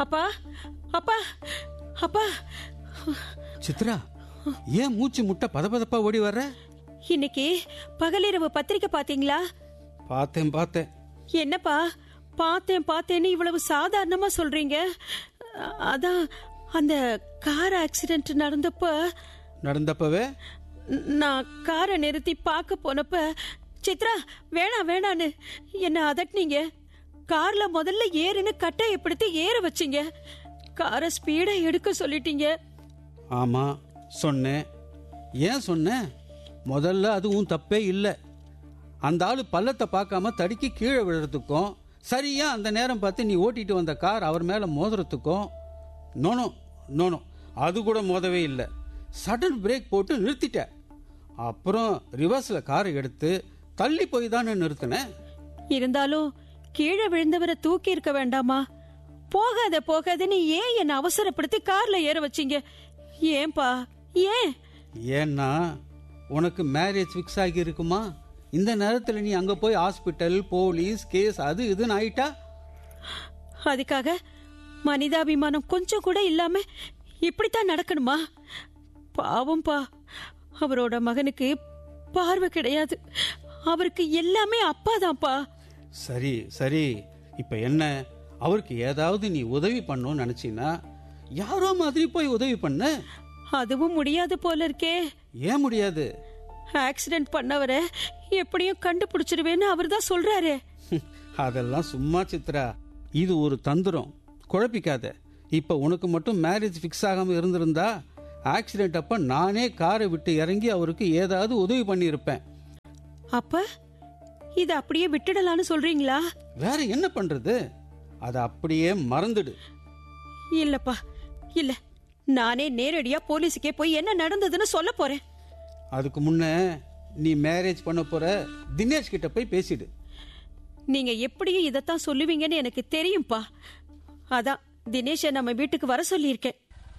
அப்பா அப்பா அப்பா சித்ரா ஏன் மூச்சு முட்டை பதபதப்பா ஓடி வர்ற இன்னைக்கு பகலிரவு பத்திரிக்கை பாத்தீங்களா பார்த்தேன் பார்த்தேன் என்னப்பா பார்த்தேன் பார்த்தேன்னு இவ்வளவு சாதாரணமா சொல்றீங்க அ- அதான் அந்த கார் ஆக்சிடென்ட் நடந்தப்ப நடந்தப்பவே ந- நான் காரை நிறுத்தி பார்க்க போனப்ப சித்ரா வேணாம் வேணான்னு என்ன அதட்டினீங்க கார்ல முதல்ல ஏறுன்னு கட்டாயப்படுத்தி ஏற வச்சீங்க காரை ஸ்பீடா எடுக்க சொல்லிட்டீங்க ஆமா சொன்னேன் ஏன் சொன்னேன் முதல்ல அதுவும் தப்பே இல்லை அந்த ஆளு பள்ளத்தை பார்க்காம தடுக்கி கீழே விழுறதுக்கும் சரியா அந்த நேரம் பார்த்து நீ ஓட்டிட்டு வந்த கார் அவர் மேல மோதுறதுக்கும் நோனோ நோனோ அது கூட மோதவே இல்லை சடன் பிரேக் போட்டு நிறுத்திட்ட அப்புறம் ரிவர்ஸ்ல காரை எடுத்து தள்ளி போய் தானே நிறுத்தினேன் இருந்தாலும் கீழே விழுந்தவரை தூக்கி இருக்க வேண்டாமா போகாத போகாதன்னு ஏன் என்ன அவசரப்படுத்தி கார்ல ஏற வச்சீங்க ஏன்பா ஏன் ஏன்னா உனக்கு மேரேஜ் ஃபிக்ஸ் ஆகி இருக்குமா இந்த நேரத்தில் நீ அங்கே போய் ஹாஸ்பிட்டல் போலீஸ் கேஸ் அது இதுன்னு ஆயிட்டா அதுக்காக மனிதாபிமானம் கொஞ்சம் கூட இல்லாம இப்படித்தான் நடக்கணுமா பாவம்பா அவரோட மகனுக்கு பார்வை கிடையாது அவருக்கு எல்லாமே அப்பாதான்ப்பா சரி சரி இப்போ என்ன அவருக்கு ஏதாவது நீ உதவி பண்ணணும்னு நினச்சின்னா யாரோ மாதிரி போய் உதவி பண்ண அதுவும் முடியாது போல இருக்கே ஏன் முடியாது ஆக்சிடென்ட் பண்ணவரை எப்படியும் கண்டுபிடிச்சிருவேன்னு அவர் தான் சொல்றாரு அதெல்லாம் சும்மா சித்ரா இது ஒரு தந்திரம் குழப்பிக்காத இப்போ உனக்கு மட்டும் மேரேஜ் ஃபிக்ஸ் ஆகாமல் இருந்திருந்தா ஆக்சிடென்ட் அப்போ நானே காரை விட்டு இறங்கி அவருக்கு ஏதாவது உதவி பண்ணியிருப்பேன் அப்ப இத அப்படியே விட்டுடலான்னு சொல்றீங்களா வேற என்ன பண்றது அதை அப்படியே மறந்துடு இல்லப்பா இல்ல நானே நேரடியா போலீஸுக்கே போய் என்ன நடந்ததுன்னு சொல்ல போறேன் அதுக்கு முன்ன நீ மேரேஜ் பண்ண போற தினேஷ் கிட்ட போய் பேசிடு நீங்க எப்படியும் இதத்தான் சொல்லுவீங்கன்னு எனக்கு தெரியும்பா அதான் தினேஷை நம்ம வீட்டுக்கு வர சொல்லியிருக்கேன்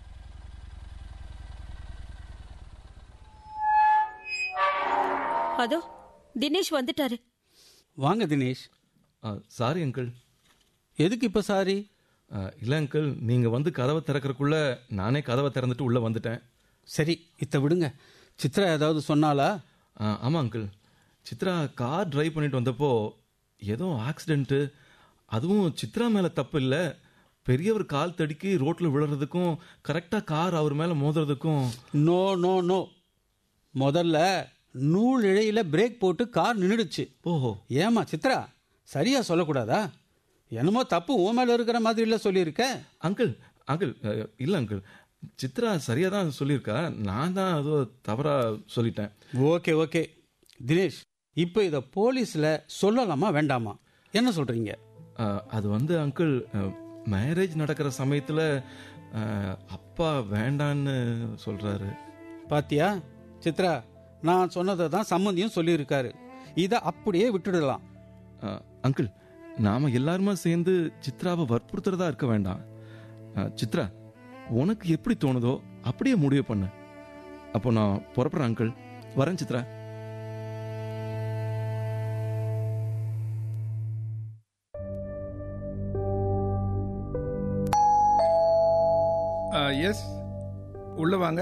அதோ தினேஷ் வந்துட்டாரு வாங்க தினேஷ் சாரி அங்கிள் எதுக்கு இப்ப சாரி இல்லை அங்கிள் நீங்கள் வந்து கதவை திறக்கறக்குள்ள நானே கதவை திறந்துட்டு உள்ளே வந்துட்டேன் சரி இத்த விடுங்க சித்ரா ஏதாவது சொன்னாலா ஆ, ஆமாம் அங்கிள் சித்ரா கார் டிரைவ் பண்ணிட்டு வந்தப்போ ஏதோ ஆக்சிடென்ட்டு அதுவும் சித்ரா மேலே தப்பு இல்லை பெரியவர் கால் தடுக்கி ரோட்டில் விழுறதுக்கும் கரெக்டாக கார் அவர் மேலே மோதுறதுக்கும் நோ நோ நோ முதல்ல நூல் இழையில பிரேக் போட்டு கார் நின்றுடுச்சு ஓஹோ ஏமா சித்ரா சரியா சொல்லக்கூடாதா என்னமோ தப்பு உன் மேல இருக்கிற மாதிரி இல்ல சொல்லியிருக்க அங்கிள் அங்கிள் அஹ், இல்லை அங்கிள் சித்ரா சரியாக தான் சொல்லியிருக்கா நான் தான் ஏதோ தவறாக சொல்லிட்டேன் ஓகே ஓகே தினேஷ் இப்போ இதை போலீஸ்ல சொல்லலாமா வேண்டாமா என்ன சொல்றீங்க அஹ், அது வந்து அங்கிள் மேரேஜ் நடக்கிற சமயத்தில் அப்பா வேண்டான்னு சொல்கிறாரு பாத்தியா சித்ரா நான் சொன்னதை தான் சம்மந்தியும் சொல்லியிருக்காரு இதை அப்படியே விட்டுடலாம் அங்கிள் நாம எல்லாருமா சேர்ந்து சித்ராவை வற்புறுத்துறதா இருக்க வேண்டாம் அஹ், சித்ரா உனக்கு எப்படி தோணுதோ அப்படியே முடிவு பண்ணு அப்போ நான் புறப்படுறேன் அங்கிள் வரேன் சித்ரா எஸ் உள்ள வாங்க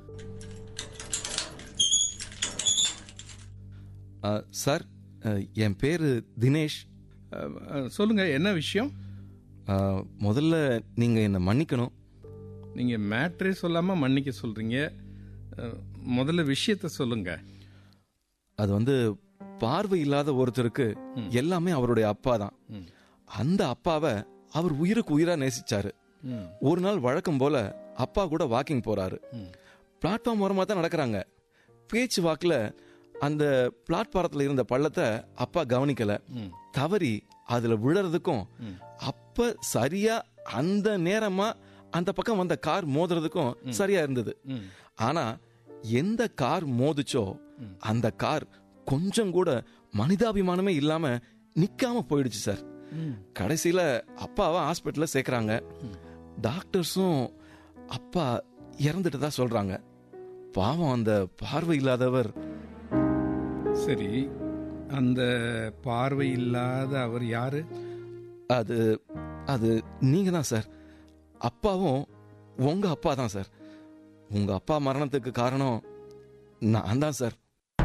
அஹ், சார் அஹ், என் பேர் தினேஷ் அஹ், அஹ், சொல்லுங்க என்ன விஷயம் அஹ், முதல்ல நீங்கள் என்னை மன்னிக்கணும் நீங்க மேட்ரே சொல்லாம மன்னிக்க சொல்றீங்க அஹ், முதல்ல விஷயத்த சொல்லுங்க அது வந்து பார்வை இல்லாத ஒருத்தருக்கு எல்லாமே அவருடைய அப்பா தான் அந்த அப்பாவை அவர் உயிருக்கு உயிரா நேசிச்சாரு ம். ஒரு நாள் வழக்கம் போல அப்பா கூட வாக்கிங் போறாரு பிளாட்ஃபார்ம் ஓரமா தான் நடக்கிறாங்க பேச்சு வாக்குல அந்த பிளாட்பாரத்துல இருந்த பள்ளத்தை அப்பா கவனிக்கல தவறி அதுல விழறதுக்கும் அப்ப சரியா அந்த நேரமா அந்த பக்கம் வந்த கார் மோதுறதுக்கும் சரியா இருந்தது ஆனா எந்த கார் மோதுச்சோ அந்த கார் கொஞ்சம் கூட மனிதாபிமானமே இல்லாம நிக்காம போயிடுச்சு சார் கடைசியில அப்பாவை ஹாஸ்பிட்டல்ல சேர்க்கறாங்க டாக்டர்ஸும் அப்பா இறந்துட்டதா சொல்றாங்க பாவம் அந்த பார்வை இல்லாதவர் சரி அந்த பார்வை இல்லாத அவர் யாரு அது அது நீங்க தான் சார் அப்பாவும் உங்க அப்பா தான் சார் உங்க அப்பா மரணத்துக்கு காரணம் நான் தான் சார்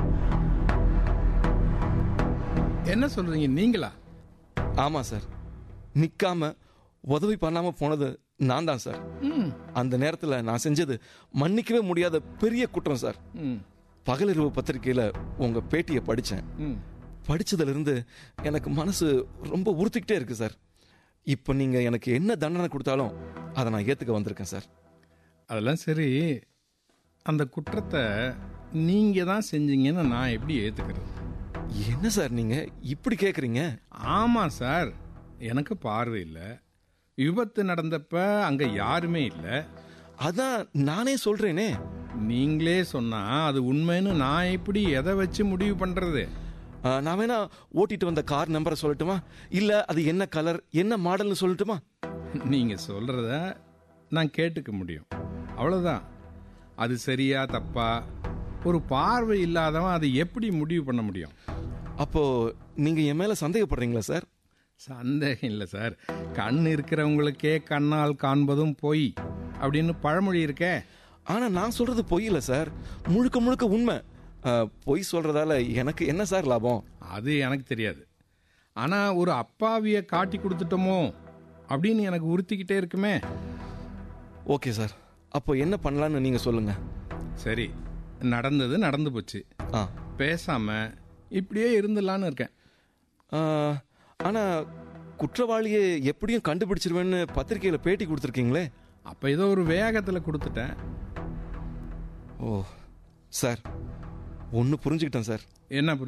என்ன சொல்றீங்க நீங்களா ஆமா சார் நிக்காம உதவி பண்ணாம போனது நான் தான் சார் ம் அந்த நேரத்துல நான் செஞ்சது மன்னிக்கவே முடியாத பெரிய குற்றம் சார் ம் பகலிரவு பத்திரிக்கையில உங்க பேட்டியை படிச்சேன் ம் படிச்சதுல இருந்து எனக்கு மனசு ரொம்ப உறுத்திக்கிட்டே இருக்கு சார் இப்போ நீங்க எனக்கு என்ன தண்டனை கொடுத்தாலும் அதை நான் ஏத்துக்க வந்திருக்கேன் சார் அதெல்லாம் சரி அந்த குற்றத்தை நீங்க தான் செஞ்சீங்கன்னு நான் எப்படி ஏத்துக்கிறது என்ன சார் நீங்க இப்படி கேக்குறீங்க ஆமா சார் எனக்கு பார்வை இல்லை விபத்து நடந்தப்ப அங்க யாருமே இல்லை அதான் நானே சொல்றேனே நீங்களே சொன்னா அது உண்மைன்னு நான் எப்படி எதை வச்சு முடிவு பண்றது ஆ, நான் வேணா ஓட்டிட்டு வந்த கார் நம்பரை சொல்லட்டுமா இல்ல அது என்ன கலர் என்ன மாடல்னு சொல்லட்டுமா நீங்க சொல்றத நான் கேட்டுக்க முடியும் அவ்வளவுதான் அது சரியா தப்பா ஒரு பார்வை இல்லாதவன் அதை எப்படி முடிவு பண்ண முடியும் அப்போ நீங்க என் மேல சந்தேகப்படுறீங்களா சார் சந்தேகம் இல்லை சார் கண் இருக்கிறவங்களுக்கே கண்ணால் காண்பதும் பொய் அப்படின்னு பழமொழி இருக்கே ஆனா நான் சொல்றது பொய் இல்ல சார் முழுக்க முழுக்க உண்மை ஆ, பொய் சொல்றதால எனக்கு என்ன சார் லாபம் அது எனக்கு தெரியாது ஆனா ஒரு அப்பாவிய காட்டி கொடுத்துட்டோமோ அப்படின்னு எனக்கு உறுத்திக்கிட்டே இருக்குமே ஓகே சார் அப்போ என்ன பண்ணலாம்னு நீங்க சொல்லுங்க சரி நடந்தது நடந்து போச்சு ஆ பேசாம இப்படியே இருந்துடலான்னு இருக்கேன் ஆ, ஆனா குற்றவாளியை எப்படியும் கண்டுபிடிச்சிருவேன்னு பத்திரிக்கையில பேட்டி கொடுத்துருக்கீங்களே அப்ப ஏதோ ஒரு வேகத்துல கொடுத்துட்டேன் ஓ சார் ஒன்று புரிஞ்சுக்கிட்டேன் சார் என்ன